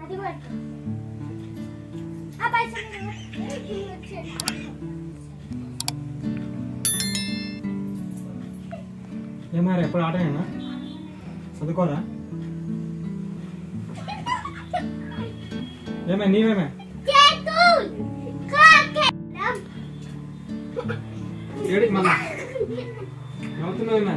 అది పట్టు. ఆ పైసలు ఇవ్వు. వచ్చేది. ఏమారా ఎప్పుడు ఆటనేనా చదువుకోరా ఏమే నీవేమే కేకు. కాకెడం. ఏడికి మళ్ళా నవ్వుతున్నావేమే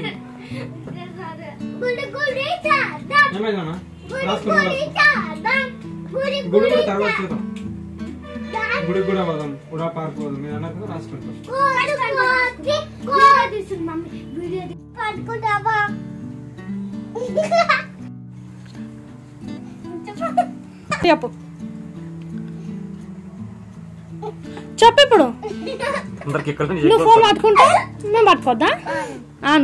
గుడి గుడి చాదం. ఏమైందన్నా గుడి రాసుకున్నా గుడి చాదం. గుడి గుడి గుడి కూడా తర్వాత చాదం. చూద్దాం గుడికి కూడా పోదాం కూడా పార్క్ పోదాం మీరు అన్నాక రాసుకుంటాం కోడి కోడి కోడి తీస్తుంది మమ్మీ వీడియో తీ- పట్టుకుంటావా చెప్పు చెప్పు ఇప్పుడు అందరికి ఇక్కడ నువ్వు ఫోన్ పట్టుకుంటా మేము పట్టుకోద్దా ఆను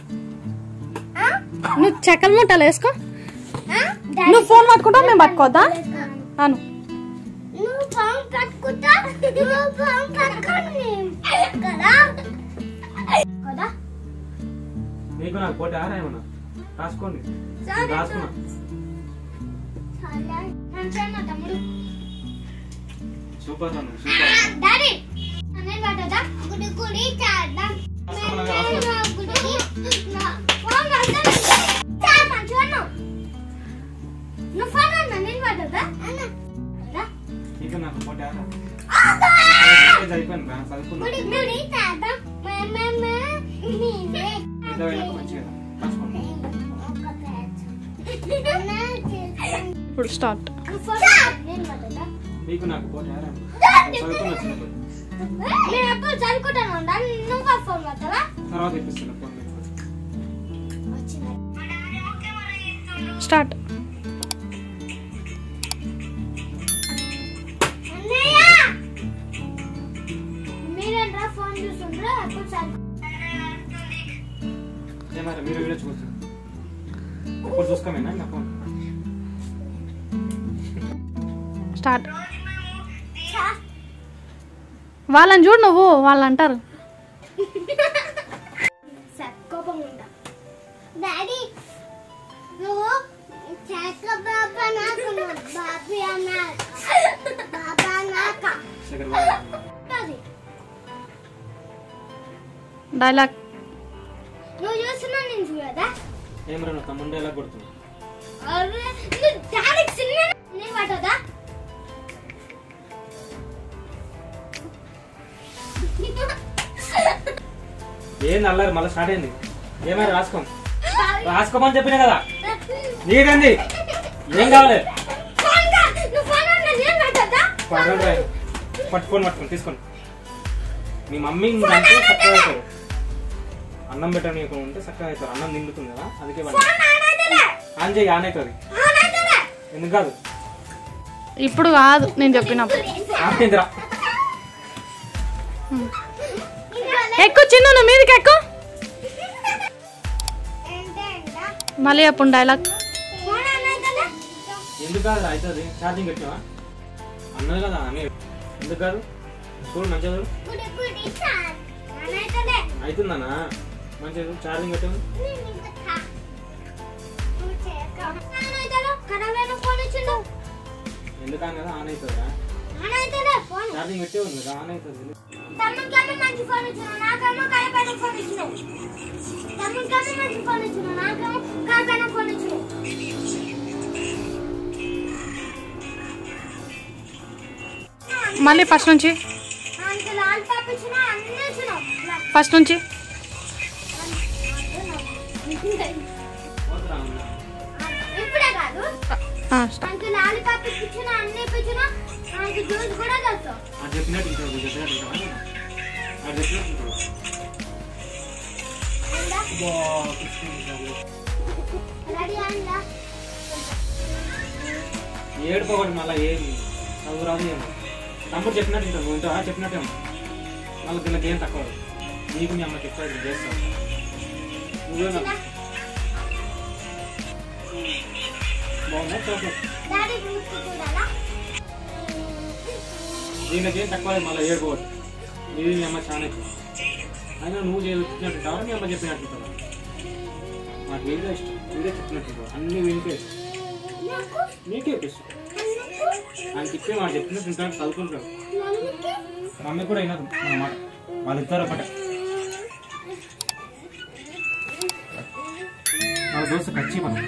నువ్వు చెక్కల ముట్టలు వేసుకో నువ్వు ఫోన్ పట్టుకుంటా మేము పట్టుకోద్దా ఆను నువ్వు ఫోన్ పట్టుకుంటా నువ్వు ఫోన్ పట్టుకోని కదా కదా నీకు నాకు పోటీ ఆరా ఏమన్నా రాసుకోండి సరే, రాసుకున్నా చాలా మంచిగా తమ్ముడు సూపర్ అన్న సూపర్ డాడీ నేను పట్టదా గుడి గుడి చాదం రాసుకోమన్నా రాసుకో గుడి నా- ఫోన్ పట్టదా చాలా మంచిగా ఉన్నావు. నువ్వు ఫోన్ అన్నా నేను పట్టదా అన్న కదా నీకు నాకు పోటీ ఆరా ఆగా! అయిపోయింది రా చదువుకున్నా గుడి గుడి చాదం మమ్మ నీవే ఇంత వెళ్ళక మంచిగా రాసుకోండి ఒక పేజ్ అన్న చేస్తాను. ఇప్పుడు స్టార్ట్ ఫోన్ నేను పట్టదా నీకు నాకు పోటీ ఆరా చదువుకుని వచ్చినప్పుడు నేను ఎప్పుడు చదువుకుంటాను ఉండా నువ్వు ఆ ఫోన్ పడతావా తర్వాత ఇప్పిస్తున్నా ఫోన్ మీకు. వచ్చినాయి స్టార్ట్ అన్నయ్య మీరేంట్రా ఫోన్ చూస్తుండ్రా ఎప్పుడు చదువు ఏమారా మీరు వీడియో చూస్తారు ఇప్పుడు చూసుకోమేనా నా ఫోన్ స్టార్ట్ వాళ్ళని చూడు నువ్వు వాళ్ళు అంటారు సార్ కోపం ఉందా డాడీ నువ్వు చెక్క బాబా నాకు బాబీ అన్నాక బాబా నాక సెకండ్ బాగా అది డైలాగ్ నువ్వు చూస్తున్నా నేను చూడదా ఏమరా నువ్వు తమ్ముండే ఎలా కొడుతున్నావు అరే నువ్వు డాడీకి చిన్న నేను పట్టదా ఏంది అల్లరి మళ్ళీ స్టార్ట్ అయింది ఏమైనా రాసుకో రాసుకోమని చెప్పినా కదా నీదండి ఏం కావాలి ఫోన్ కా నువ్వు ఫోన్ అన్నా నేను పట్టదా పర్వాలేదు రాయ్. పట్టు ఫోన్ పట్టుకోండి తీసుకోండి మీ మమ్మీ అంటే చక్కగా అవుతారు అన్నం పెట్టనీయకుండా ఉంటే చక్కగా అవుతారు అన్నం నిండుతుంది కదా అందుకే వాడిని ఫోన్ ఆనైతేలే ఆన్ చేయి ఆన్ అవుతుంది ఆనైతేలే ఎందుకు కాదు ఇప్పుడు కాదు నేను చెప్పినప్పుడు ఆన్ అయిందిరా ఎక్కువ చిన్న నువ్వు మీదకి ఎక్కువ ఏంటే ఏంటా మళ్ళీ చెప్పు డైలాగ్ ఫోన్ ఆనైతేలే ఎందుకు కాదు అవుతుంది ఛార్జింగ్ పెట్టినావా అన్నది కదా అని ఎందుకు కాదు చూడు మంచిగా చూడు గుడి గుడి చార్ ఆనైతేలే అవుతుందన్నా మంచిగా చూడు ఛార్జింగ్ పెట్టాము నేను ఇంకా కా నువ్వు చేయక ఆనైతేలే కడవైన ఫోన్ ఇచ్చిండు ఎందుకని కదా ఆన్ అవుతుందా ఆనైతేలే ఫోన్ ఛార్జింగ్ పెట్టే ఉంది కదా ఆన్ అవుతుంది తమ్ముడికేమో మంచి ఫోన్ ఇచ్చిన నాకేమో కాయపైన ఫోన్ ఇచ్చినావు తమ్ముడికేమో మంచి ఫోన్ ఇచ్చిన నాకేమో కాయపైన ఫోన్ ఇచ్చినావు మళ్ళీ ఫస్ట్ నుంచి అంత లాల్ పాప ఇచ్చిన అన్ని ఇచ్చినావు ఫస్ట్ నుంచి పోతురా అన్న. ఇప్పుడే కాదు ఆ, స్టార్ట్ అంత లాలి పాప ఇచ్చిన అన్ని ఇప్పించిన నాకు జ్యూస్ కూడా తెలుసు అది చెప్పినట్టు ఉంటాడు నువ్వు చెప్పినట్టు ఉంటావా అది చెప్పినట్టు ఉంటాడు అయిందా? అబ్బా, కృష్ణుడు బాబు. రెడీ అయిందా ఏడుకోకటి మళ్ళీ ఏం చదువు రాదు ఏమో తమ్ముడు చెప్పినట్టు ఉంటావు నువ్వు ఉంటావా చెప్పినట్టేమో మళ్ళీ దీనికి ఏం తక్కువ రాదు. నీకు మీ అమ్మ చెప్పాడు చేస్తావు నువ్వే నాకు బాగుందా చాక్లెట్ డాడీ జ్యూస్ చూడాలా దీనికి ఏం తక్కువ మళ్ళీ ఏడుకోవద్దు ఇది మీ అమ్మ చాలా ఎక్కువ అయినా నువ్వు చెప్పినట్టు ఉంటావా మీ అమ్మ చెప్పినట్టు ఉంటావా నాకు వీడియో ఇష్టం వీడియో చెప్పినట్టు ఉంటావు అన్ని వినిపే నీకే ఇప్పిస్తాం ఆయన చెప్పే మాట చెప్పినట్టు ఉంటాడు చదువుకుంటాడు మమ్మీ కూడా అయినది మన మాట వాళ్ళిద్దరు ఒకటే మన దోశ ఖర్చు మనం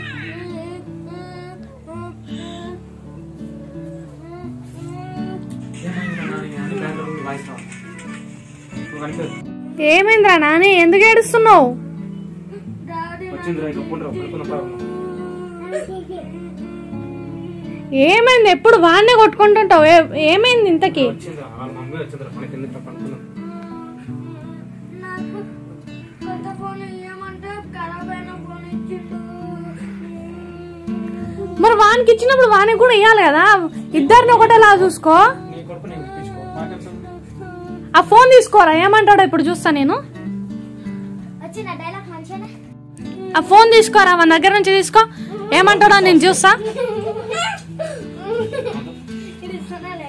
వాయిస్ రావాలి నువ్వు కనిపించదు ఏమైందిరా నాని ఎందుకు ఏడుస్తున్నావు వచ్చింది రా ఒప్పుకుంటారు ఒప్పుకున్నప్పుడు ఏమైంది ఎప్పుడు వాడినే కొట్టుకుంటుంటావు ఏ- ఏమైంది ఇంతకి వచ్చింది వాళ్ళ మమ్మీ వచ్చింది రా మనకి ఎందుకు పడుకున్నాం నాకు కొత్త ఫోన్ ఇవ్వమంటే ఖరాబ్ అయిన ఫోన్ ఇచ్చిండు మరి వానికి ఇచ్చినప్పుడు వానికి కూడా ఇవ్వాలి కదా ఇద్దరిని ఒకటేలా చూసుకో నీ కొడుకు నేను ఇప్పించుకో మాకేం సంబంధం? ఆ ఫోన్ తీసుకోరా ఏమంటాడో ఇప్పుడు చూస్తా నేను వచ్చిన డైలాగ్ మంచిగా ఆ ఫోన్ తీసుకోరా మన దగ్గర నుంచి తీసుకో ఏమంటాడో నేను చూస్తా ఇది ఇస్తున్నాలే